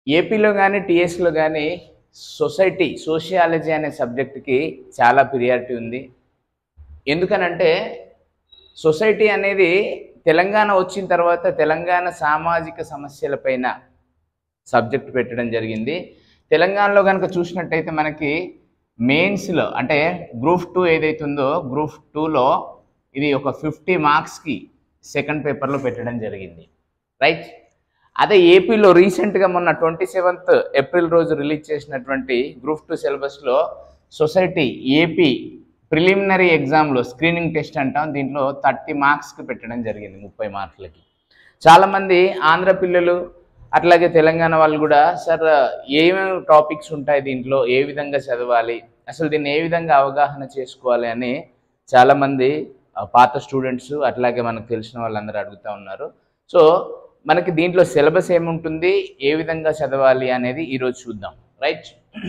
ఏపీలో కానీ టీఎస్లో కానీ సొసైటీ సోషియాలజీ అనే సబ్జెక్ట్కి చాలా ప్రియారిటీ ఉంది ఎందుకనంటే సొసైటీ అనేది తెలంగాణ వచ్చిన తర్వాత తెలంగాణ సామాజిక సమస్యలపైన సబ్జెక్ట్ పెట్టడం జరిగింది తెలంగాణలో కనుక చూసినట్టయితే మనకి మెయిన్స్లో అంటే గ్రూప్ టూ ఏదైతే ఉందో గ్రూప్ టూలో ఇది ఒక ఫిఫ్టీ మార్క్స్కి సెకండ్ పేపర్లో పెట్టడం జరిగింది రైట్ అదే ఏపీలో రీసెంట్గా మొన్న ట్వంటీ సెవెంత్ ఏప్రిల్ రోజు రిలీజ్ చేసినటువంటి గ్రూప్ టూ సిలబస్లో సొసైటీ ఏపీ ప్రిలిమినరీ ఎగ్జామ్లో స్క్రీనింగ్ టెస్ట్ అంటాం దీంట్లో థర్టీ మార్క్స్కి పెట్టడం జరిగింది ముప్పై మార్కులకి చాలామంది ఆంధ్ర పిల్లలు అట్లాగే తెలంగాణ వాళ్ళు కూడా సార్ ఏమేమి టాపిక్స్ ఉంటాయి దీంట్లో ఏ విధంగా చదవాలి అసలు దీన్ని ఏ విధంగా అవగాహన చేసుకోవాలి అని చాలామంది ఆ, పాత స్టూడెంట్స్ అట్లాగే మనకు తెలిసిన వాళ్ళందరూ అడుగుతూ ఉన్నారు సో మనకి దీంట్లో సిలబస్ ఏముంటుంది ఏ విధంగా చదవాలి అనేది ఈరోజు చూద్దాం రైట్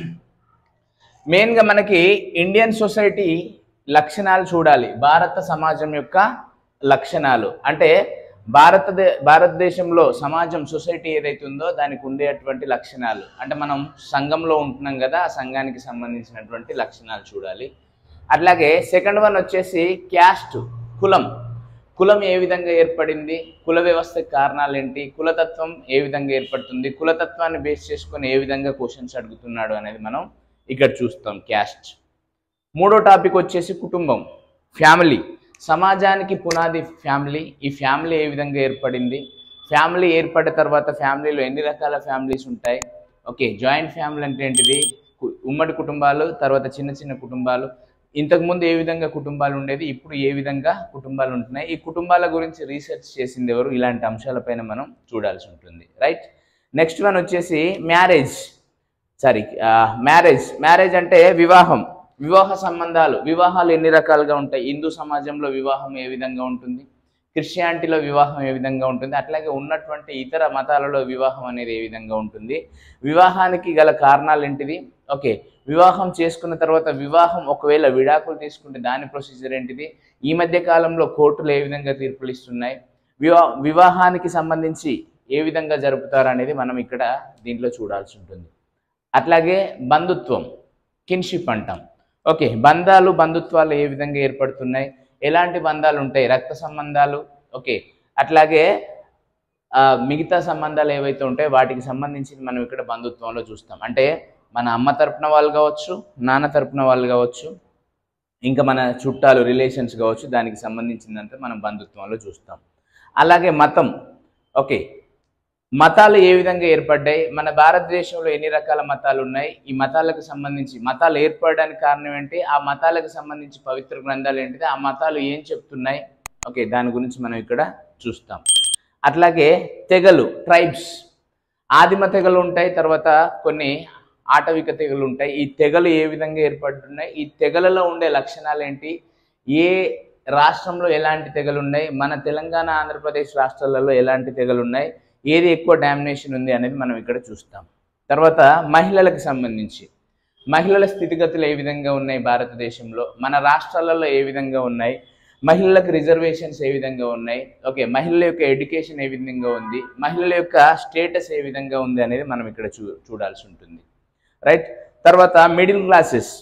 మెయిన్గా మనకి ఇండియన్ సొసైటీ లక్షణాలు చూడాలి భారత సమాజం యొక్క లక్షణాలు అంటే భారతదే భారతదేశంలో సమాజం సొసైటీ ఏదైతే ఉందో దానికి ఉండేటువంటి లక్షణాలు అంటే మనం సంఘంలో ఉంటున్నాం కదా ఆ సంఘానికి సంబంధించినటువంటి లక్షణాలు చూడాలి అట్లాగే సెకండ్ వన్ వచ్చేసి క్యాస్ట్ కులం కులం ఏ విధంగా ఏర్పడింది కుల వ్యవస్థకి కారణాలు ఏంటి కులతత్వం ఏ విధంగా ఏర్పడుతుంది కులతత్వాన్ని బేస్ చేసుకొని ఏ విధంగా క్వశ్చన్స్ అడుగుతున్నాడు అనేది మనం ఇక్కడ చూస్తాం క్యాస్ట్ మూడో టాపిక్ వచ్చేసి కుటుంబం ఫ్యామిలీ సమాజానికి పునాది ఫ్యామిలీ ఈ ఫ్యామిలీ ఏ విధంగా ఏర్పడింది ఫ్యామిలీ ఏర్పడిన తర్వాత ఫ్యామిలీలో ఎన్ని రకాల ఫ్యామిలీస్ ఉంటాయి ఓకే జాయింట్ ఫ్యామిలీ అంటే ఏంటిది కు- ఉమ్మడి కుటుంబాలు తర్వాత చిన్న చిన్న కుటుంబాలు ఇంతకుముందు ఏ విధంగా కుటుంబాలు ఉండేది ఇప్పుడు ఏ విధంగా కుటుంబాలు ఉంటున్నాయి ఈ కుటుంబాల గురించి రీసెర్చ్ చేసింది ఎవరు ఇలాంటి అంశాలపైన మనం చూడాల్సి ఉంటుంది రైట్ నెక్స్ట్ వన్ వచ్చేసి మ్యారేజ్ సారీ మ్యారేజ్ మ్యారేజ్ అంటే వివాహం వివాహ సంబంధాలు వివాహాలు ఎన్ని రకాలుగా ఉంటాయి హిందూ సమాజంలో వివాహం ఏ విధంగా ఉంటుంది క్రిస్టియానిటీలో వివాహం ఏ విధంగా ఉంటుంది అట్లాగే ఉన్నటువంటి ఇతర మతాలలో వివాహం అనేది ఏ విధంగా ఉంటుంది వివాహానికి గల కారణాలు ఏంటిది ఓకే వివాహం చేసుకున్న తర్వాత వివాహం ఒకవేళ విడాకులు తీసుకుంటే దాని ప్రొసీజర్ ఏంటిది ఈ మధ్య కాలంలో కోర్టులు ఏ విధంగా తీర్పులు ఇస్తున్నాయి వివా వివాహానికి సంబంధించి ఏ విధంగా జరుపుతారు అనేది మనం ఇక్కడ దీంట్లో చూడాల్సి ఉంటుంది అట్లాగే బంధుత్వం కిన్షిప్ అంటాం ఓకే బంధాలు బంధుత్వాలు ఏ విధంగా ఏర్పడుతున్నాయి ఎలాంటి బంధాలు ఉంటాయి రక్త సంబంధాలు ఓకే అట్లాగే ఆ, మిగతా సంబంధాలు ఏవైతే ఉంటాయో వాటికి సంబంధించి మనం ఇక్కడ బంధుత్వంలో చూస్తాం అంటే మన అమ్మ తరపున వాళ్ళు కావచ్చు నాన్న తరపున వాళ్ళు కావచ్చు ఇంకా మన చుట్టాలు రిలేషన్స్ కావచ్చు దానికి సంబంధించిందంతా మనం బంధుత్వంలో చూస్తాం అలాగే మతం ఓకే మతాలు ఏ విధంగా ఏర్పడ్డాయి మన భారతదేశంలో ఎన్ని రకాల మతాలు ఉన్నాయి ఈ మతాలకు సంబంధించి మతాలు ఏర్పడడానికి కారణం ఏంటి ఆ మతాలకు సంబంధించి పవిత్ర గ్రంథాలు ఏంటిది ఆ మతాలు ఏం చెప్తున్నాయి ఓకే దాని గురించి మనం ఇక్కడ చూస్తాం అట్లాగే తెగలు ట్రైబ్స్ ఆదిమ తెగలు ఉంటాయి తర్వాత కొన్ని ఆటవిక తెగలు ఉంటాయి ఈ తెగలు ఏ విధంగా ఏర్పడుతున్నాయి ఈ తెగలలో ఉండే లక్షణాలు ఏంటి ఏ రాష్ట్రంలో ఎలాంటి తెగలు ఉన్నాయి మన తెలంగాణ ఆంధ్రప్రదేశ్ రాష్ట్రాలలో ఎలాంటి తెగలు ఉన్నాయి ఏది ఎక్కువ డామినేషన్ ఉంది అనేది మనం ఇక్కడ చూస్తాం తర్వాత మహిళలకు సంబంధించి మహిళల స్థితిగతులు ఏ విధంగా ఉన్నాయి భారతదేశంలో మన రాష్ట్రాలలో ఏ విధంగా ఉన్నాయి మహిళలకు రిజర్వేషన్స్ ఏ విధంగా ఉన్నాయి ఓకే మహిళల యొక్క ఎడ్యుకేషన్ ఏ విధంగా ఉంది మహిళల యొక్క స్టేటస్ ఏ విధంగా ఉంది అనేది మనం ఇక్కడ చూ చూడాల్సి ఉంటుంది రైట్ తర్వాత మిడిల్ క్లాసెస్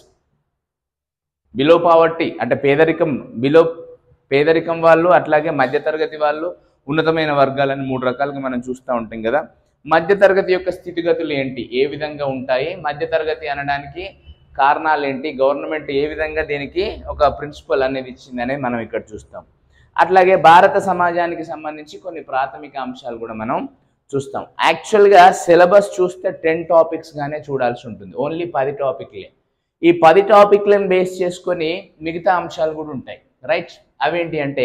బిలో పావర్టీ అంటే పేదరికం బిలో పేదరికం వాళ్ళు అట్లాగే మధ్యతరగతి వాళ్ళు ఉన్నతమైన వర్గాలని మూడు రకాలుగా మనం చూస్తూ ఉంటాం కదా మధ్యతరగతి యొక్క స్థితిగతులు ఏంటి ఏ విధంగా ఉంటాయి మధ్యతరగతి అనడానికి కారణాలు ఏంటి గవర్నమెంట్ ఏ విధంగా దీనికి ఒక ప్రిన్సిపల్ అనేది ఇచ్చింది అనేది మనం ఇక్కడ చూస్తాం అట్లాగే భారత సమాజానికి సంబంధించి కొన్ని ప్రాథమిక అంశాలు కూడా మనం చూస్తాం యాక్చువల్గా సిలబస్ చూస్తే టెన్ టాపిక్స్గానే చూడాల్సి ఉంటుంది ఓన్లీ పది టాపిక్లే ఈ పది టాపిక్లను బేస్ చేసుకొని మిగతా అంశాలు కూడా ఉంటాయి రైట్ అవేంటి అంటే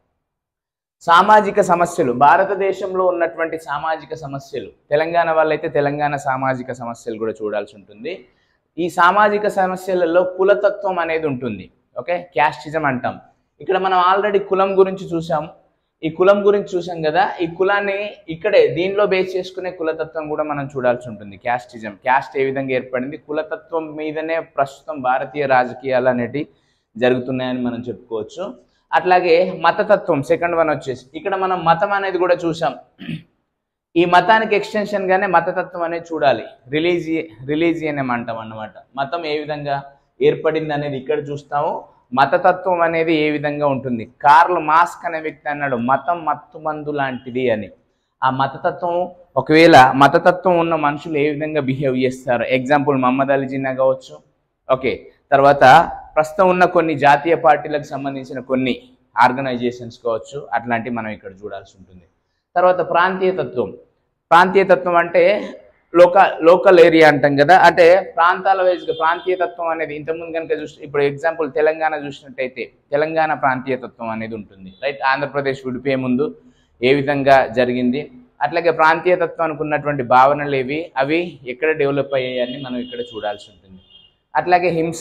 సామాజిక సమస్యలు భారతదేశంలో ఉన్నటువంటి సామాజిక సమస్యలు తెలంగాణ వాళ్ళైతే తెలంగాణ సామాజిక సమస్యలు కూడా చూడాల్సి ఉంటుంది ఈ సామాజిక సమస్యలలో కులతత్వం అనేది ఉంటుంది ఓకే క్యాస్టిజం అంటాం ఇక్కడ మనం ఆల్రెడీ కులం గురించి చూసాం ఈ కులం గురించి చూసాం కదా ఈ కులాన్ని ఇక్కడే దీనిలో బేస్ చేసుకునే కులతత్వం కూడా మనం చూడాల్సి ఉంటుంది క్యాస్టిజం క్యాస్ట్ ఏ విధంగా ఏర్పడింది కులతత్వం మీదనే ప్రస్తుతం భారతీయ రాజకీయాలు అనేటి జరుగుతున్నాయని మనం చెప్పుకోవచ్చు అట్లాగే మతతత్వం సెకండ్ వన్ వచ్చేసి ఇక్కడ మనం మతం అనేది కూడా చూసాం ఈ మతానికి ఎక్స్టెన్షన్ గానే మతతత్వం అనేది చూడాలి రిలీజి రిలీజియన్ ఏమంటాం అన్నమాట మతం ఏ విధంగా ఏర్పడింది అనేది ఇక్కడ చూస్తాము మతతత్వం అనేది ఏ విధంగా ఉంటుంది కార్ల్ మాస్క్ అనే వ్యక్తి అన్నాడు మతం మత్తుమందు లాంటిది అని ఆ మతతత్వం ఒకవేళ మతతత్వం ఉన్న మనుషులు ఏ విధంగా బిహేవ్ చేస్తారు ఎగ్జాంపుల్ మహమ్మద్ అలీ జిన్నా కావచ్చు ఓకే తర్వాత ప్రస్తుతం ఉన్న కొన్ని జాతీయ పార్టీలకు సంబంధించిన కొన్ని ఆర్గనైజేషన్స్ కావచ్చు అట్లాంటివి మనం ఇక్కడ చూడాల్సి ఉంటుంది తర్వాత ప్రాంతీయతత్వం ప్రాంతీయతత్వం అంటే లోక లోకల్ ఏరియా అంటాం కదా అంటే ప్రాంతాల వైజ్గా ప్రాంతీయతత్వం అనేది ఇంతకుముందు కనుక చూసి ఇప్పుడు ఎగ్జాంపుల్ తెలంగాణ చూసినట్టయితే తెలంగాణ ప్రాంతీయతత్వం అనేది ఉంటుంది రైట్ ఆంధ్రప్రదేశ్ విడిపోయే ముందు ఏ విధంగా జరిగింది అట్లాగే ప్రాంతీయతత్వానికి ఉన్నటువంటి భావనలు ఏవి అవి ఎక్కడ డెవలప్ అయ్యాయని మనం ఇక్కడ చూడాల్సి ఉంటుంది అట్లాగే హింస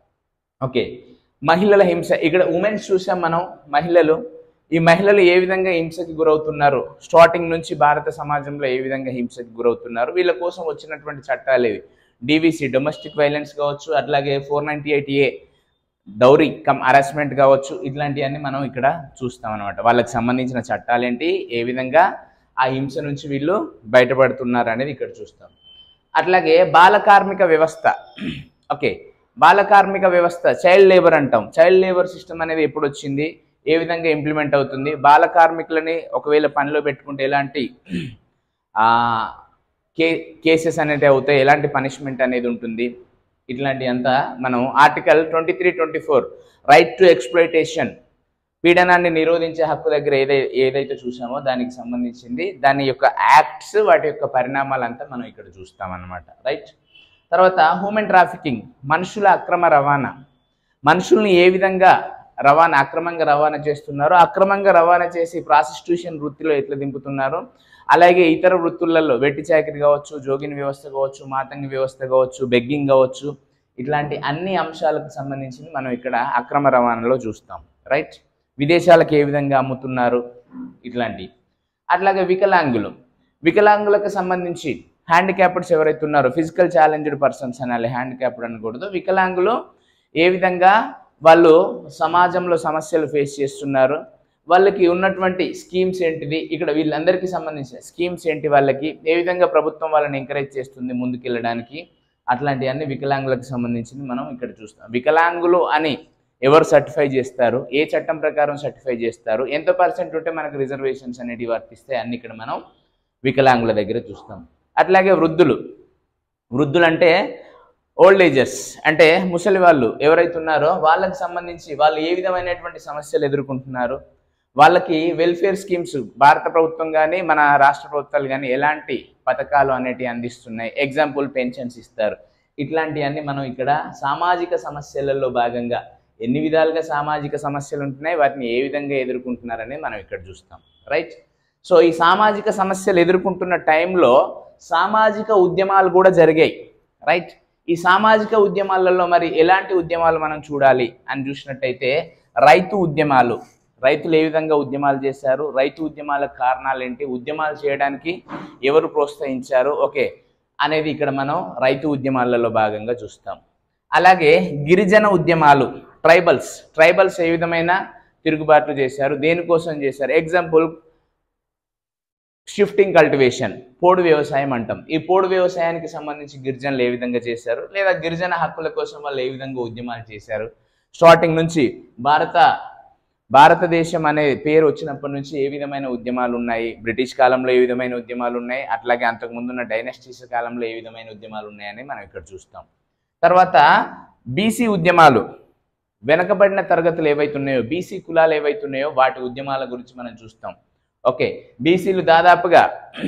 ఓకే మహిళల హింస ఇక్కడ ఉమెన్స్ చూసాం మనం మహిళలు ఈ మహిళలు ఏ విధంగా హింసకి గురవుతున్నారు స్టార్టింగ్ నుంచి భారత సమాజంలో ఏ విధంగా హింసకి గురవుతున్నారు వీళ్ళ కోసం వచ్చినటువంటి చట్టాలు ఇవి డివిసి డొమెస్టిక్ వైలెన్స్ కావచ్చు అట్లాగే four ninety eight A dowry cum harassment కావచ్చు ఇట్లాంటివన్నీ మనం ఇక్కడ చూస్తాం అనమాట వాళ్ళకి సంబంధించిన చట్టాలు ఏంటి ఏ విధంగా ఆ హింస నుంచి వీళ్ళు బయటపడుతున్నారు అనేది ఇక్కడ చూస్తాం అట్లాగే బాల కార్మిక వ్యవస్థ ఓకే బాల కార్మిక వ్యవస్థ చైల్డ్ లేబర్ అంటాం చైల్డ్ లేబర్ సిస్టమ్ అనేది ఎప్పుడు వచ్చింది ఏ విధంగా ఇంప్లిమెంట్ అవుతుంది బాల కార్మికులని ఒకవేళ పనిలో పెట్టుకుంటే ఎలాంటి ఆ, కే కేసెస్ అనేవి అవుతాయి ఎలాంటి పనిష్మెంట్ అనేది ఉంటుంది ఇట్లాంటి అంతా మనం article twenty three twenty four right to exploitation పీడనాన్ని నిరోధించే హక్కు దగ్గర ఏదై ఏదైతే చూసామో దానికి సంబంధించింది దాని యొక్క యాక్ట్స్ వాటి యొక్క పరిణామాలంతా మనం ఇక్కడ చూస్తాం అన్నమాట రైట్ తర్వాత హ్యూమన్ ట్రాఫికింగ్ మనుషుల అక్రమ రవాణా మనుషుల్ని ఏ విధంగా రవాణా అక్రమంగా రవాణా చేస్తున్నారో అక్రమంగా రవాణా చేసి ప్రాసిస్ట్యూషన్ వృత్తిలో ఎట్లా దింపుతున్నారో అలాగే ఇతర వృత్తులలో వెట్టి చాకరీ కావచ్చు జోగిని వ్యవస్థ కావచ్చు మాతంగి వ్యవస్థ కావచ్చు బెగ్గింగ్ కావచ్చు ఇట్లాంటి అన్ని అంశాలకు సంబంధించింది మనం ఇక్కడ అక్రమ రవాణాలో చూస్తాం రైట్ విదేశాలకు ఏ విధంగా అమ్ముతున్నారు ఇట్లాంటి అట్లాగే వికలాంగులు వికలాంగులకు సంబంధించి హ్యాండిక్యాప్డ్స్ ఎవరైతే ఉన్నారో ఫిజికల్ ఛాలెంజ్డ్ పర్సన్స్ అనాలి హ్యాండిక్యాప్డ్ అనకూడదు వికలాంగులు ఏ విధంగా వాళ్ళు సమాజంలో సమస్యలు ఫేస్ చేస్తున్నారు వాళ్ళకి ఉన్నటువంటి స్కీమ్స్ ఏంటిది ఇక్కడ వీళ్ళందరికీ సంబంధించిన స్కీమ్స్ ఏంటి వాళ్ళకి ఏ విధంగా ప్రభుత్వం వాళ్ళని ఎంకరేజ్ చేస్తుంది ముందుకెళ్ళడానికి అట్లాంటివన్నీ వికలాంగులకు సంబంధించింది మనం ఇక్కడ చూస్తాం వికలాంగులు అని ఎవరు సర్టిఫై చేస్తారు ఏ చట్టం ప్రకారం సర్టిఫై చేస్తారు ఎంత పర్సెంట్ ఉంటే మనకు రిజర్వేషన్స్ అనేటివి వర్తిస్తాయి అన్ని ఇక్కడ మనం వికలాంగుల దగ్గర చూస్తాం అట్లాగే వృద్ధులు వృద్ధులు అంటే ఓల్డ్ ఏజెస్ అంటే ముసలి వాళ్ళు ఎవరైతే ఉన్నారో వాళ్ళకి సంబంధించి వాళ్ళు ఏ విధమైనటువంటి సమస్యలు ఎదుర్కొంటున్నారు వాళ్ళకి వెల్ఫేర్ స్కీమ్స్ భారత ప్రభుత్వం కానీ మన రాష్ట్ర ప్రభుత్వాలు కానీ ఎలాంటి పథకాలు అనేటివి అందిస్తున్నాయి ఎగ్జాంపుల్ పెన్షన్స్ ఇస్తారు ఇట్లాంటివన్నీ మనం ఇక్కడ సామాజిక సమస్యలలో భాగంగా ఎన్ని విధాలుగా సామాజిక సమస్యలు ఉంటున్నాయి వాటిని ఏ విధంగా ఎదుర్కొంటున్నారని మనం ఇక్కడ చూస్తాం రైట్ సో ఈ సామాజిక సమస్యలు ఎదుర్కొంటున్న టైంలో సామాజిక ఉద్యమాలు కూడా జరిగాయి రైట్ ఈ సామాజిక ఉద్యమాలలో మరి ఎలాంటి ఉద్యమాలు మనం చూడాలి అని చూసినట్టయితే రైతు ఉద్యమాలు రైతులు ఏ విధంగా ఉద్యమాలు చేశారు రైతు ఉద్యమాల కారణాలు ఏంటి ఉద్యమాలు చేయడానికి ఎవరు ప్రోత్సహించారు ఓకే అనేది ఇక్కడ మనం రైతు ఉద్యమాలలో భాగంగా చూస్తాం అలాగే గిరిజన ఉద్యమాలు ట్రైబల్స్ ట్రైబల్స్ ఏ విధమైన తిరుగుబాట్లు చేశారు దేనికోసం చేశారు ఎగ్జాంపుల్ షిఫ్టింగ్ కల్టివేషన్ పోడు వ్యవసాయం అంటాం ఈ పోడు వ్యవసాయానికి సంబంధించి గిరిజనులు ఏ విధంగా చేశారు లేదా గిరిజన హక్కుల కోసం వాళ్ళు ఏ విధంగా ఉద్యమాలు చేశారు స్టార్టింగ్ నుంచి భారత భారతదేశం అనే పేరు వచ్చినప్పటి నుంచి ఏ విధమైన ఉద్యమాలు ఉన్నాయి బ్రిటిష్ కాలంలో ఏ విధమైన ఉద్యమాలు ఉన్నాయి అట్లాగే అంతకుముందు ఉన్న డైనస్టీస్ కాలంలో ఏ విధమైన ఉద్యమాలు ఉన్నాయని మనం ఇక్కడ చూస్తాం తర్వాత బీసీ ఉద్యమాలు వెనకబడిన తరగతులు ఏవైతే ఉన్నాయో బీసీ కులాలు ఏవైతే ఉన్నాయో వాటి ఉద్యమాల గురించి మనం చూస్తాం ఓకే బీసీలు దాదాపుగా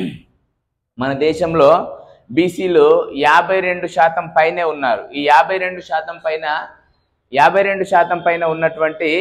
మన దేశంలో బీసీలు యాభై రెండు శాతం పైనే ఉన్నారు ఈ యాభై రెండు శాతం పైన యాభై రెండు శాతం పైన ఉన్నటువంటి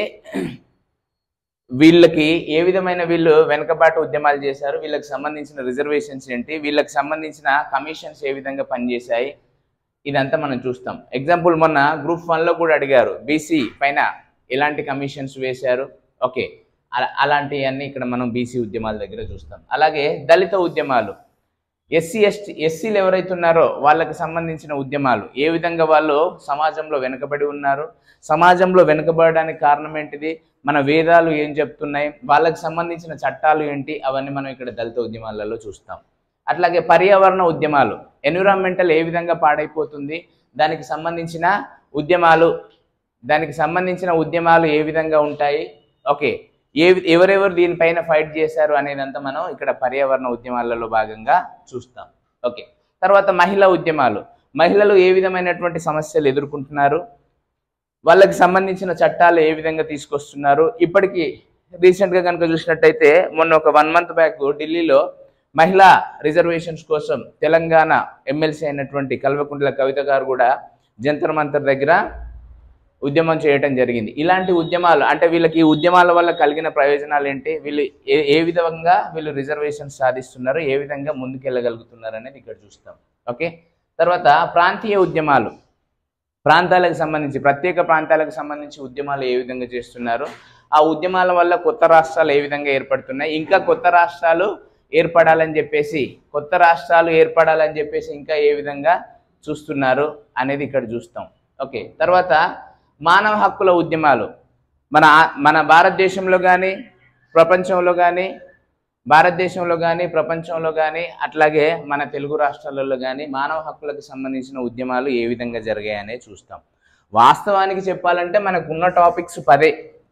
వీళ్ళకి ఏ విధమైన వీళ్ళు వెనకబాటు ఉద్యమాలు చేశారు వీళ్ళకి సంబంధించిన రిజర్వేషన్స్ ఏంటి వీళ్ళకి సంబంధించిన కమిషన్స్ ఏ విధంగా పనిచేశాయి ఇదంతా మనం చూస్తాం ఎగ్జాంపుల్ మొన్న గ్రూప్ వన్లో కూడా అడిగారు బీసీ పైన ఎలాంటి కమిషన్స్ వేశారు ఓకే అలా అలాంటివన్నీ ఇక్కడ మనం బీసీ ఉద్యమాల దగ్గర చూస్తాం అలాగే దళిత ఉద్యమాలు ఎస్సీ ఎస్టీ ఎస్సీలు ఎవరైతే ఉన్నారో వాళ్ళకి సంబంధించిన ఉద్యమాలు ఏ విధంగా వాళ్ళు సమాజంలో వెనుకబడి ఉన్నారు సమాజంలో వెనుకబడడానికి కారణం ఏంటిది మన వేదాలు ఏం చెప్తున్నాయి వాళ్ళకి సంబంధించిన చట్టాలు ఏంటి అవన్నీ మనం ఇక్కడ దళిత ఉద్యమాలలో చూస్తాం అట్లాగే పర్యావరణ ఉద్యమాలు ఎన్విరాన్మెంటల్ ఏ విధంగా పాడైపోతుంది దానికి సంబంధించిన ఉద్యమాలు దానికి సంబంధించిన ఉద్యమాలు ఏ విధంగా ఉంటాయి ఓకే ఏ ఎవరెవరు దీనిపైన ఫైట్ చేశారు అనేదంతా మనం ఇక్కడ పర్యావరణ ఉద్యమాలలో భాగంగా చూస్తాం ఓకే తర్వాత మహిళా ఉద్యమాలు మహిళలు ఏ విధమైనటువంటి సమస్యలు ఎదుర్కొంటున్నారు వాళ్ళకి సంబంధించిన చట్టాలు ఏ విధంగా తీసుకొస్తున్నారు ఇప్పటికీ రీసెంట్గా కనుక చూసినట్టయితే మొన్న ఒక వన్ మంత్ బ్యాక్ ఢిల్లీలో మహిళా రిజర్వేషన్స్ కోసం తెలంగాణ ఎమ్మెల్సీ అయినటువంటి కల్వకుంట్ల కవిత గారు కూడా జంతర్ మంతర్ దగ్గర ఉద్యమం చేయటం జరిగింది ఇలాంటి ఉద్యమాలు అంటే వీళ్ళకి ఈ ఉద్యమాల వల్ల కలిగిన ప్రయోజనాలు ఏంటి వీళ్ళు ఏ ఏ విధంగా వీళ్ళు రిజర్వేషన్స్ సాధిస్తున్నారు ఏ విధంగా ముందుకెళ్ళగలుగుతున్నారు అనేది ఇక్కడ చూస్తాం ఓకే తర్వాత ప్రాంతీయ ఉద్యమాలు ప్రాంతాలకు సంబంధించి ప్రత్యేక ప్రాంతాలకు సంబంధించి ఉద్యమాలు ఏ విధంగా చేస్తున్నారు ఆ ఉద్యమాల వల్ల కొత్త రాష్ట్రాలు ఏ విధంగా ఏర్పడుతున్నాయి ఇంకా కొత్త రాష్ట్రాలు ఏర్పడాలని చెప్పేసి కొత్త రాష్ట్రాలు ఏర్పడాలని చెప్పేసి ఇంకా ఏ విధంగా చూస్తున్నారు అనేది ఇక్కడ చూస్తాం ఓకే తర్వాత మానవ హక్కుల ఉద్యమాలు మన మన భారతదేశంలో కానీ ప్రపంచంలో కానీ భారతదేశంలో కానీ ప్రపంచంలో కానీ అట్లాగే మన తెలుగు రాష్ట్రాలలో కానీ మానవ హక్కులకు సంబంధించిన ఉద్యమాలు ఏ విధంగా జరిగాయనే చూస్తాం వాస్తవానికి చెప్పాలంటే మనకు ఉన్న టాపిక్స్ పదే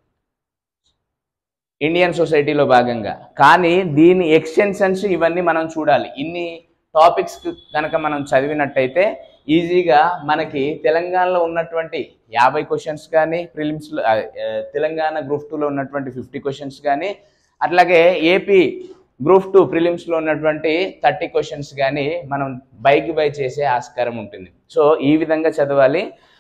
ఇండియన్ సొసైటీలో భాగంగా కానీ దీని ఎక్స్టెన్షన్స్ ఇవన్నీ మనం చూడాలి ఇన్ని టాపిక్స్ కనుక మనం చదివినట్టయితే ఈజీగా మనకి తెలంగాణలో ఉన్నటువంటి యాభై క్వశ్చన్స్ కానీ ప్రిలిమ్స్లో తెలంగాణ గ్రూప్ టూలో ఉన్నటువంటి ఫిఫ్టీ క్వశ్చన్స్ కానీ అట్లాగే ఏపీ గ్రూప్ టూ ప్రిలిమ్స్లో ఉన్నటువంటి థర్టీ క్వశ్చన్స్ కానీ మనం బైక్ బై చేసే ఆస్కారం ఉంటుంది సో ఈ విధంగా చదవాలి